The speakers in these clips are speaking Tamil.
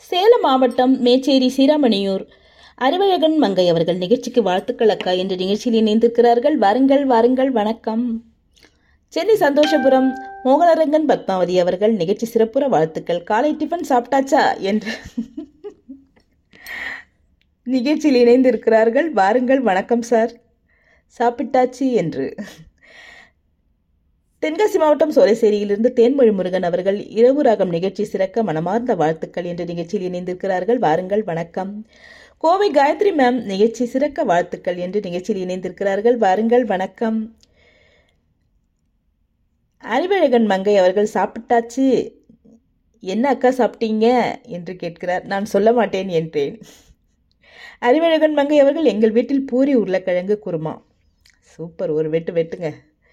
சேலம் மாவட்டம் மேச்சேரி சீராமணியூர் அறிவழகன் மங்கை அவர்கள் நிகழ்ச்சிக்கு வாழ்த்துக்கள் அக்கா என்ற நிகழ்ச்சியில் இணைந்திருக்கிறார்கள் வாருங்கள் வாருங்கள் வணக்கம் சென்னை சந்தோஷபுரம் மோகனரங்கன் பத்மாவதி அவர்கள் நிகழ்ச்சி சிறப்புற வாழ்த்துக்கள் காலை டிஃபன் சாப்பிட்டாச்சா என்று நிகழ்ச்சியில் இணைந்திருக்கிறார்கள் வாருங்கள் வணக்கம் சார் சாப்பிட்டாச்சு என்று தென்காசி மாவட்டம் சோலைசேரியிலிருந்து தேன்மொழி முருகன் அவர்கள் இரவு ராகம் நிகழ்ச்சி சிறக்க மனமார்ந்த வாழ்த்துக்கள் என்ற நிகழ்ச்சியில் இணைந்திருக்கிறார்கள் வாருங்கள் வணக்கம் கோவை காயத்ரி மேம் நிகழ்ச்சி சிறக்க வாழ்த்துக்கள் என்று நிகழ்ச்சியில் இணைந்திருக்கிறார்கள் வாருங்கள் வணக்கம் அறிவழகன் மங்கை அவர்கள் சாப்பிட்டாச்சு என்ன அக்கா சாப்பிட்டீங்க என்று கேட்கிறார் நான் சொல்ல மாட்டேன் என்றேன் அறிவழகன் மங்கை அவர்கள் எங்கள் வீட்டில் பூரி உருளைக்கிழங்கு குருமா சூப்பர் ஒரு வெட்டு வெட்டுங்க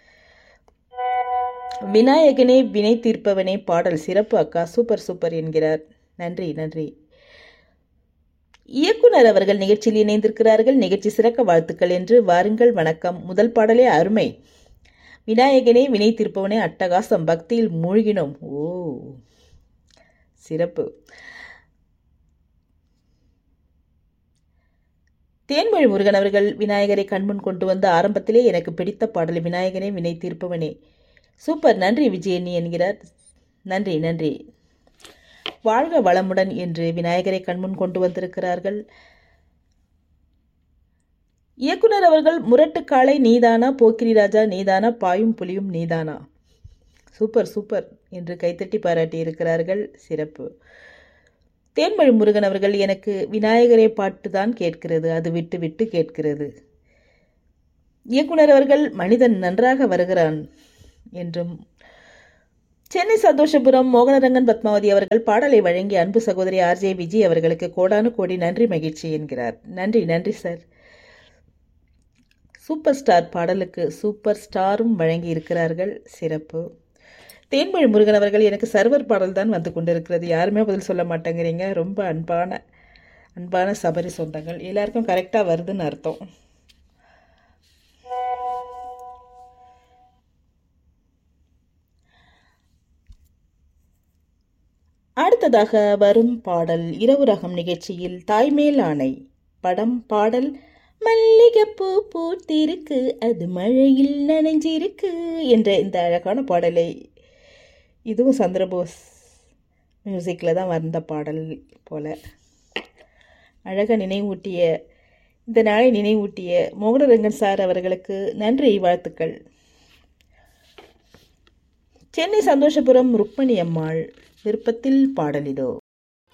விநாயகனே வினை தீர்ப்பவனே பாடல் சிறப்பு அக்கா சூப்பர் சூப்பர் என்கிறார் நன்றி நன்றி இயக்குனர் அவர்கள் நிகழ்ச்சியில் இணைந்திருக்கிறார்கள் நிகழ்ச்சி சிறக்க வாழ்த்துக்கள் என்று வாருங்கள் வணக்கம் முதல் பாடலே அருமை விநாயகனே வினை தீர்ப்பவனே அட்டகாசம் பக்தியில் மூழ்கினோம் ஓ சிறப்பு தேன்மொழி முருகன் அவர்கள் விநாயகரை கண்முன் கொண்டு வந்த ஆரம்பத்திலே எனக்கு பிடித்த பாடல் விநாயகனே வினை தீர்ப்பவனே சூப்பர் நன்றி விஜயனி என்கிறார் நன்றி நன்றி வாழ்க வளமுடன் என்று விநாயகரை கண்முன் கொண்டு வந்திருக்கிறார்கள் இயக்குனர் அவர்கள் முரட்டு காளை நீதானா போக்கிரி ராஜா நீதானா பாயும் புலியும் நீதானா சூப்பர் சூப்பர் என்று கைத்தட்டி பாராட்டி இருக்கிறார்கள் சிறப்பு தேன்மொழி முருகன் அவர்கள் எனக்கு விநாயகரை பாட்டு தான் கேட்கிறது அது விட்டு விட்டு கேட்கிறது இயக்குனர் அவர்கள் மனிதன் நன்றாக வருகிறான் என்றும் சென்னை சந்தோஷபுரம் மோகனரங்கன் பத்மாவதி அவர்கள் பாடலை வழங்கிய அன்பு சகோதரி ஆர்ஜே விஜய் அவர்களுக்கு கோடானு கோடி நன்றி மகிழ்ச்சி என்கிறார் நன்றி நன்றி சார் சூப்பர் ஸ்டார் பாடலுக்கு சூப்பர் ஸ்டாரும் வழங்கி இருக்கிறார்கள் சிறப்பு தேன்மொழி முருகன் அவர்கள் எனக்கு சர்வர் பாடல் தான் வந்து கொண்டிருக்கிறது யாருமே பதில் சொல்ல மாட்டேங்கிறீங்க ரொம்ப அன்பான அன்பான சபரி சொந்தங்கள் எல்லாருக்கும் கரெக்டாக வருதுன்னு அர்த்தம் அடுத்ததாக வரும் பாடல் இரவு ரகம் நிகழ்ச்சியில் தாய்மேல் ஆணை படம் பாடல் மல்லிகைப்பூ பூத்திருக்கு அது மழையில் நனைஞ்சிருக்கு என்ற இந்த அழகான பாடலை இதுவும் சந்திரபோஸ் மியூசிக்கில் தான் வந்த பாடல் போல அழகாக நினைவூட்டிய இந்த நாளை நினைவூட்டிய மோகனரங்கன் சார் அவர்களுக்கு நன்றி வாழ்த்துக்கள் சென்னை சந்தோஷபுரம் ருக்மணி அம்மாள் விருப்பத்தில் பாடலிதோ